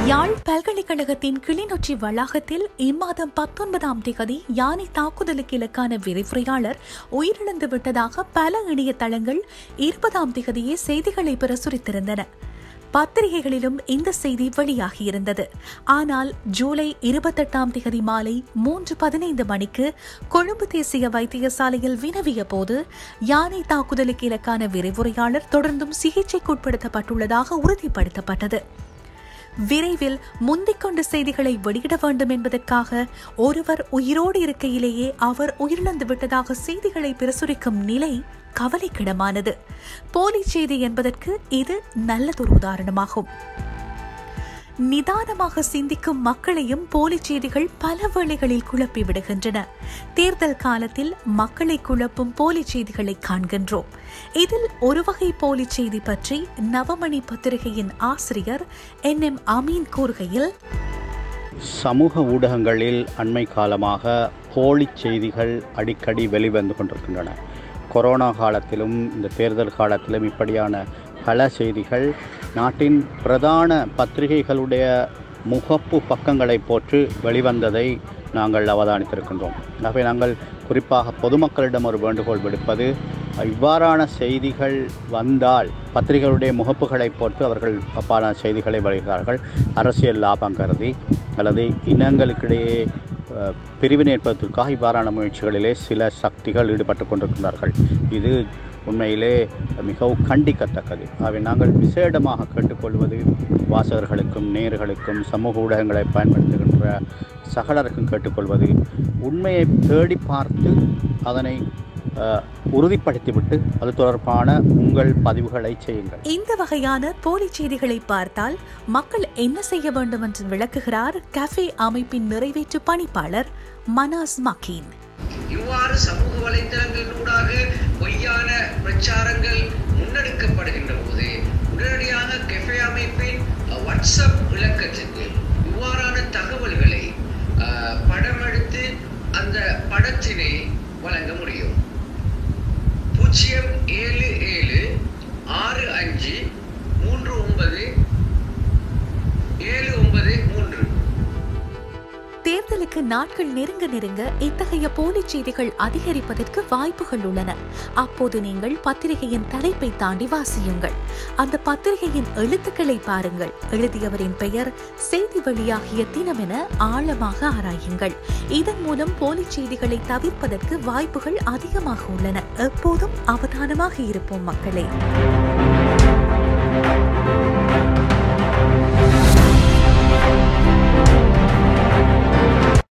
யாழ் பல்கலைக்கழகத்தின் கிளிநொச்சி வளாகத்தில் இம்மாதம் பத்தொன்பதாம் தேதி யானை தாக்குதலுக்கு இலக்கான விரிவுரையாளர் உயிரிழந்து விட்டதாக பல இணையதளங்கள் இருபதாம் தேதியே செய்திகளை பிரசுரித்திருந்தன பத்திரிகைகளிலும் இந்த செய்தி வெளியாகியிருந்தது ஆனால் ஜூலை இருபத்தெட்டாம் தேதி மாலை மூன்று பதினைந்து மணிக்கு கொழும்பு தேசிய வைத்தியசாலையில் வினவிய போது யானை தாக்குதலுக்கு இலக்கான விரிவுரையாளர் தொடர்ந்தும் சிகிச்சைக்குட்படுத்தப்பட்டுள்ளதாக உறுதிப்படுத்தப்பட்டது விரைவில் முந்திக் கொண்டு செய்திகளை வெளியிட வேண்டும் என்பதற்காக ஒருவர் உயிரோடு இருக்கையிலேயே அவர் உயிரிழந்து விட்டதாக செய்திகளை பிரசுரிக்கும் நிலை கவலைக்கிடமானது போலி செய்தி என்பதற்கு இது நல்லதொரு உதாரணமாகும் நிதானமாக சிந்திக்கும் மக்களையும் போலி செய்திகள் பல வேளைகளில் குழப்பி விடுகின்றன தேர்தல் காலத்தில் மக்களை குழப்பும் போலி செய்திகளை காண்கின்றோம் இதில் ஒரு வகை போலி செய்தி பற்றி நவமணி பத்திரிகையின் ஆசிரியர் என் எம் அமீன் கூறுகையில் சமூக ஊடகங்களில் அண்மை காலமாக போலி செய்திகள் அடிக்கடி வெளிவந்து கொண்டிருக்கின்றன கொரோனா காலத்திலும் இந்த தேர்தல் காலத்திலும் இப்படியான பல செய்திகள் நாட்டின் பிரதான பத்திரிகைகளுடைய முகப்பு பக்கங்களை போற்று வெளிவந்ததை நாங்கள் அவதானித்திருக்கின்றோம் ஆகவே நாங்கள் குறிப்பாக பொதுமக்களிடம் ஒரு வேண்டுகோள் விடுப்பது இவ்வாறான செய்திகள் வந்தால் பத்திரிகைகளுடைய முகப்புகளை போட்டு அவர்கள் அப்பான செய்திகளை வெளியிடுகிறார்கள் அரசியல் லாபம் கருதி அல்லது இனங்களுக்கிடையே அஹ், பிரிவினை ஏற்பதற்காக இவ்வாறான முயற்சிகளிலே சில சக்திகள் ஈடுபட்டு கொண்டிருக்கிறார்கள் இது உண்மையிலே மிகவும் கண்டிக்கத்தக்கது ஆகவே நாங்கள் விசேடமாக கேட்டுக்கொள்வது வாசகர்களுக்கும் நேர்களுக்கும் சமூக ஊடகங்களை பயன்படுத்துகின்ற சகலருக்கும் கேட்டுக்கொள்வது உண்மையை தேடி பார்த்து அதனை அஹ், உறுதிப்படுத்திவிட்டு அது தொடர்பான உங்கள் பதிவுகளை செய்யுங்கள் இந்த வகையான போலி செய்திகளை பார்த்தால் மக்கள் என்ன செய்ய வேண்டும் என்று விளக்குகிறார் கஃபே அமைப்பின் நிறைவேற்று பணிப்பாளர் மனாஸ் மக்கீன் இவ்வாறு சமூக வலைத்தளங்களினூடாக பொய்யான பிரச்சாரங்கள் முன்னெடுக்கப்படுகின்ற போது உடனடியாக கெஃபே அமைப்பின் அஹ், வாட்ஸ்அப் இலக்கத்துக்கு இவ்வாறான தகவல்களை அஹ், படமெடுத்து அந்த படத்தினை வழங்க முடியும் பூஜ்ஜியம் ஏழு ஏழு ஆறு அஞ்சு மூன்று ஒன்பது ஏழு ஒன்பது மூன்று தேர்தலுக்கு நாட்கள் நெருங்க நெருங்க இத்தகைய போலி செய்திகள் அதிகரிப்பதற்கு வாய்ப்புகள் உள்ளன அப்போது நீங்கள் பத்திரிகையின் தலைப்பை தாண்டி வாசியுங்கள் அந்த பத்திரிகையின் எழுத்துக்களை பாருங்கள் எழுதியவரின் பெயர் செய்தி வெளியாகிய தினம் என ஆழமாக ஆராயுங்கள் இதன் மூலம் போலி செய்திகளை தவிர்ப்பதற்கு வாய்ப்புகள் அதிகமாக உள்ளன எப்போதும் அவதானமாக இருப்போம் மக்களே